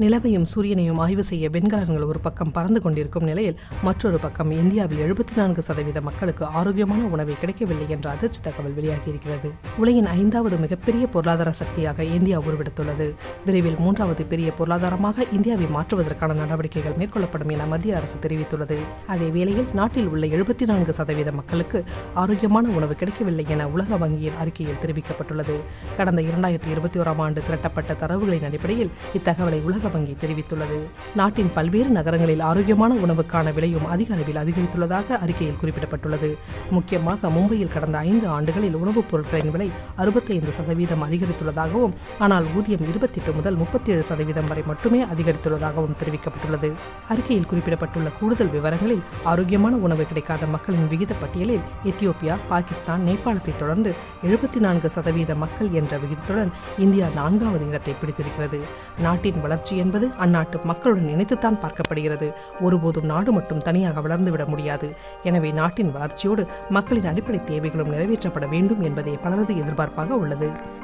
நிலவையும் சூரியனையும் ஆய்வு செய்ய விண்கலன்கள் ஒரு பக்கம் பறந்து கொண்டிருக்கும் நிலையில் மற்றொரு பக்கம் இந்தியாவில் எழுபத்தி நான்கு சதவீத மக்களுக்கு ஆரோக்கியமான உணவை கிடைக்கவில்லை என்ற அதிர்ச்சி தகவல் வெளியாகியிருக்கிறது உலகின் ஐந்தாவது மிகப்பெரிய பொருளாதார சக்தியாக இந்தியா உருவெடுத்துள்ளது விரைவில் மூன்றாவது பெரிய பொருளாதாரமாக இந்தியாவை மாற்றுவதற்கான நடவடிக்கைகள் மேற்கொள்ளப்படும் என மத்திய அரசு தெரிவித்துள்ளது அதே வேளையில் நாட்டில் உள்ள எழுபத்தி நான்கு சதவீத மக்களுக்கு ஆரோக்கியமான உணவு கிடைக்கவில்லை என உலக வங்கியின் அறிக்கையில் தெரிவிக்கப்பட்டுள்ளது கடந்த இரண்டாயிரத்தி இருபத்தி ஓராம் ஆண்டு திரட்டப்பட்ட தரவுகளின் அடிப்படையில் இத்தகவலை உலக வங்கி தெரிவித்துள்ளது நாட்டின் பல்வேறு நகரங்களில் ஆரோக்கியமான உணவுக்கான விலையும் அதிக அளவில் அதிகரித்துள்ளதாக அறிக்கையில் குறிப்பிடப்பட்டுள்ளது முக்கியமாக மும்பையில் கடந்த ஐந்து ஆண்டுகளில் உணவுப் பொருட்களின் விலை அறுபத்தைந்து சதவீதம் அதிகரித்துள்ளதாகவும் ஆனால் ஊதியம் இருபத்தெட்டு முதல் முப்பத்தி ஏழு சதவீதம் வரை மட்டுமே அதிகரித்துள்ளதாகவும் தெரிவிக்கப்பட்டுள்ளது அறிக்கையில் குறிப்பிடப்பட்டுள்ள கூடுதல் விவரங்களில் ஆரோக்கியமான உணவு கிடைக்காத மக்களின் விகித பட்டியலில் எத்தியோப்பியா பாகிஸ்தான் நேபாளத்தை தொடர்ந்து எழுபத்தி நான்கு சதவீத மக்கள் என்ற விகிதத்துடன் இந்தியா நான்காவது இடத்தை பிடித்திருக்கிறது நாட்டின் வளர்ச்சி என்பது அந்நாட்டு மக்களுடன் இணைத்துத்தான் பார்க்கப்படுகிறது ஒருபோதும் நாடு மட்டும் தனியாக வளர்ந்துவிட முடியாது எனவே நாட்டின் வளர்ச்சியோடு மக்களின் அடிப்படை தேவைகளும் நிறைவேற்றப்பட வேண்டும் என்பதே பலரது எதிர்பார்ப்பாக உள்ளது